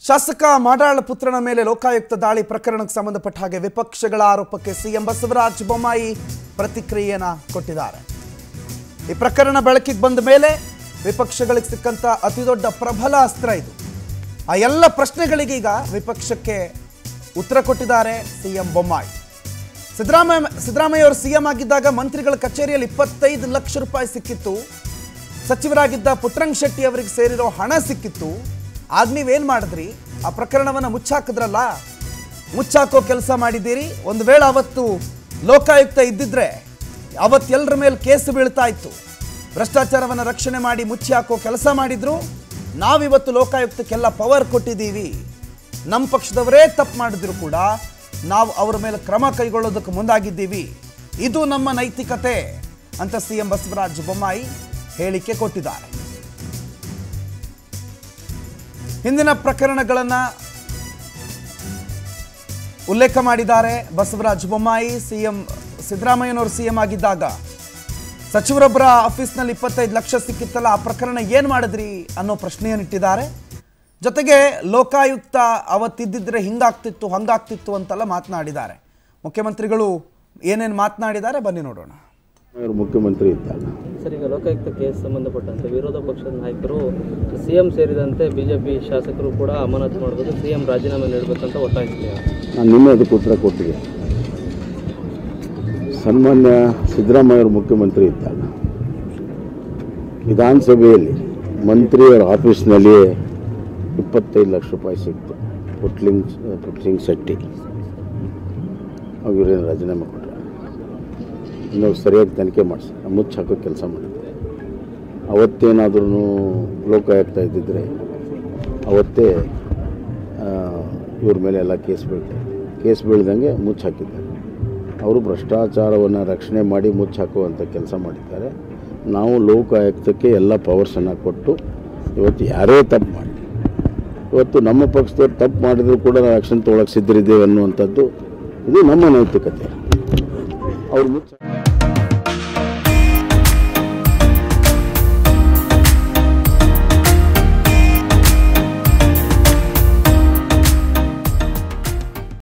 ಶಾಸಕ ಮಾಡಾಳ ಪುತ್ರನ ಮೇಲೆ ಲೋಕಾಯುಕ್ತ ದಾಳಿ ಪ್ರಕರಣಕ್ಕೆ ಸಂಬಂಧಪಟ್ಟ ಹಾಗೆ ವಿಪಕ್ಷಗಳ ಆರೋಪಕ್ಕೆ ಸಿಎಂ ಬಸವರಾಜ ಬೊಮ್ಮಾಯಿ ಪ್ರತಿಕ್ರಿಯೆಯನ್ನ ಕೊಟ್ಟಿದ್ದಾರೆ ಈ ಪ್ರಕರಣ ಬೆಳಕಿಗೆ ಬಂದ ಮೇಲೆ ವಿಪಕ್ಷಗಳಿಗೆ ಸಿಕ್ಕಂತ ಅತಿದೊಡ್ಡ ಪ್ರಬಲ ಅಸ್ತ್ರ ಇದು ಆ ಎಲ್ಲ ಪ್ರಶ್ನೆಗಳಿಗೀಗ ವಿಪಕ್ಷಕ್ಕೆ ಉತ್ತರ ಕೊಟ್ಟಿದ್ದಾರೆ ಸಿಎಂ ಬೊಮ್ಮಾಯಿ ಸಿದ್ದರಾಮಯ್ಯ ಸಿದ್ದರಾಮಯ್ಯ ಅವರು ಸಿಎಂ ಆಗಿದ್ದಾಗ ಮಂತ್ರಿಗಳ ಕಚೇರಿಯಲ್ಲಿ ಇಪ್ಪತ್ತೈದು ಲಕ್ಷ ರೂಪಾಯಿ ಸಿಕ್ಕಿತ್ತು ಸಚಿವರಾಗಿದ್ದ ಪುಟ್ರಂಗ್ ಶೆಟ್ಟಿ ಅವರಿಗೆ ಸೇರಿರೋ ಹಣ ಸಿಕ್ಕಿತ್ತು ಆಗ ನೀವೇನು ಮಾಡಿದ್ರಿ ಆ ಪ್ರಕರಣವನ್ನು ಮುಚ್ಚಾಕಿದ್ರಲ್ಲ ಮುಚ್ಚಾಕೋ ಕೆಲಸ ಮಾಡಿದ್ದೀರಿ ಒಂದು ವೇಳೆ ಅವತ್ತು ಲೋಕಾಯುಕ್ತ ಇದ್ದಿದ್ರೆ ಅವತ್ತೆಲ್ಲರ ಮೇಲೆ ಕೇಸು ಬೀಳ್ತಾ ಇತ್ತು ಭ್ರಷ್ಟಾಚಾರವನ್ನು ರಕ್ಷಣೆ ಮಾಡಿ ಮುಚ್ಚಿ ಹಾಕೋ ಕೆಲಸ ಮಾಡಿದ್ರು ನಾವಿವತ್ತು ಲೋಕಾಯುಕ್ತಕ್ಕೆಲ್ಲ ಪವರ್ ಕೊಟ್ಟಿದ್ದೀವಿ ನಮ್ಮ ಪಕ್ಷದವರೇ ತಪ್ಪು ಮಾಡಿದ್ರು ಕೂಡ ನಾವು ಅವರ ಮೇಲೆ ಕ್ರಮ ಕೈಗೊಳ್ಳೋದಕ್ಕೆ ಮುಂದಾಗಿದ್ದೀವಿ ಇದು ನಮ್ಮ ನೈತಿಕತೆ ಅಂತ ಸಿಎಂ ಬಸವರಾಜ ಬೊಮ್ಮಾಯಿ ಹೇಳಿಕೆ ಕೊಟ್ಟಿದ್ದಾರೆ ಹಿಂದಿನ ಪ್ರಕರಣಗಳನ್ನ ಉಲ್ಲೇಖ ಮಾಡಿದ್ದಾರೆ ಬಸವರಾಜ ಬೊಮ್ಮಾಯಿ ಸಿಎಂ ಸಿದ್ದರಾಮಯ್ಯನವರು ಸಿಎಂ ಆಗಿದ್ದಾಗ ಸಚಿವರೊಬ್ಬರ ಆಫೀಸ್ನಲ್ಲಿ ಇಪ್ಪತ್ತೈದು ಲಕ್ಷ ಸಿಕ್ಕಿತ್ತಲ್ಲ ಆ ಪ್ರಕರಣ ಏನು ಮಾಡಿದ್ರಿ ಅನ್ನೋ ಪ್ರಶ್ನೆಯನ್ನಿಟ್ಟಿದ್ದಾರೆ ಜೊತೆಗೆ ಲೋಕಾಯುಕ್ತ ಅವತ್ತಿದ್ದಿದ್ರೆ ಹಿಂಗಾಗ್ತಿತ್ತು ಹಂಗಾಗ್ತಿತ್ತು ಅಂತೆಲ್ಲ ಮಾತನಾಡಿದ್ದಾರೆ ಮುಖ್ಯಮಂತ್ರಿಗಳು ಏನೇನು ಮಾತನಾಡಿದ್ದಾರೆ ಬನ್ನಿ ನೋಡೋಣ ಅವರು ಮುಖ್ಯಮಂತ್ರಿ ಇದ್ದಾಗ ಸರ್ ಈಗ ಲೋಕಾಯುಕ್ತ ಕೇಸ್ ಸಂಬಂಧಪಟ್ಟಂತೆ ವಿರೋಧ ಪಕ್ಷದ ನಾಯಕರು ಸಿಎಂ ಸೇರಿದಂತೆ ಬಿಜೆಪಿ ಶಾಸಕರು ಕೂಡ ಅಮಾನತು ಮಾಡಬೇಕು ಸಿಎಂ ರಾಜೀನಾಮೆ ನೀಡಬೇಕಂತ ಒತ್ತಾಯಿಸಿದ್ದಾರೆ ನಾನು ನಿನ್ನೆ ಅದಕ್ಕೆ ಉತ್ತರ ಕೊಟ್ಟಿದ್ದೆ ಸನ್ಮಾನ್ಯ ಸಿದ್ದರಾಮಯ್ಯವರು ಮುಖ್ಯಮಂತ್ರಿ ಇದ್ದಾಗ ವಿಧಾನಸಭೆಯಲ್ಲಿ ಮಂತ್ರಿಯವರ ಆಫೀಸ್ನಲ್ಲಿ ಇಪ್ಪತ್ತೈದು ಲಕ್ಷ ರೂಪಾಯಿ ಸಿಕ್ತು ಪುಟ್ಲಿಂಗ್ ಪುಟ್ಲಿಂಗ್ ಶೆಟ್ಟಿ ಅವರೇನು ರಾಜೀನಾಮೆ ಕೊಟ್ಟರು ಇನ್ನೂ ಸರಿಯಾಗಿ ತನಿಖೆ ಮಾಡಿಸಿ ಮುಚ್ಚಿ ಹಾಕೋ ಕೆಲಸ ಮಾಡಿದ್ರು ಅವತ್ತೇನಾದ್ರೂ ಲೋಕಾಯುಕ್ತ ಇದ್ದಿದ್ದರೆ ಅವತ್ತೇ ಆ, ಇವ್ರ ಮೇಲೆ ಎಲ್ಲ ಕೇಸ್ ಬೀಳ್ತಾರೆ ಕೇಸ್ ಬೀಳ್ದಂಗೆ ಮುಚ್ಚಿ ಹಾಕಿದ್ದಾರೆ ಅವರು ಭ್ರಷ್ಟಾಚಾರವನ್ನು ರಕ್ಷಣೆ ಮಾಡಿ ಮುಚ್ಚಿ ಹಾಕುವಂಥ ಕೆಲಸ ಮಾಡಿದ್ದಾರೆ ನಾವು ಲೋಕಾಯುಕ್ತಕ್ಕೆ ಎಲ್ಲ ಪವರ್ಸನ್ನು ಕೊಟ್ಟು ಇವತ್ತು ಯಾರೇ ತಪ್ಪು ಮಾಡಿ ಇವತ್ತು ನಮ್ಮ ಪಕ್ಷದವ್ರು ತಪ್ಪು ಮಾಡಿದ್ರು ಕೂಡ ನಾವು ಆ್ಯಕ್ಷನ್ ತೊಗೊಳಕ್ಕೆ ಸಿದ್ಧರಿದ್ದೇವೆ ಅನ್ನುವಂಥದ್ದು ಇದು ನಮ್ಮ ನೈತಿಕತೆ ಅವ್ರು ಮುಚ್ಚ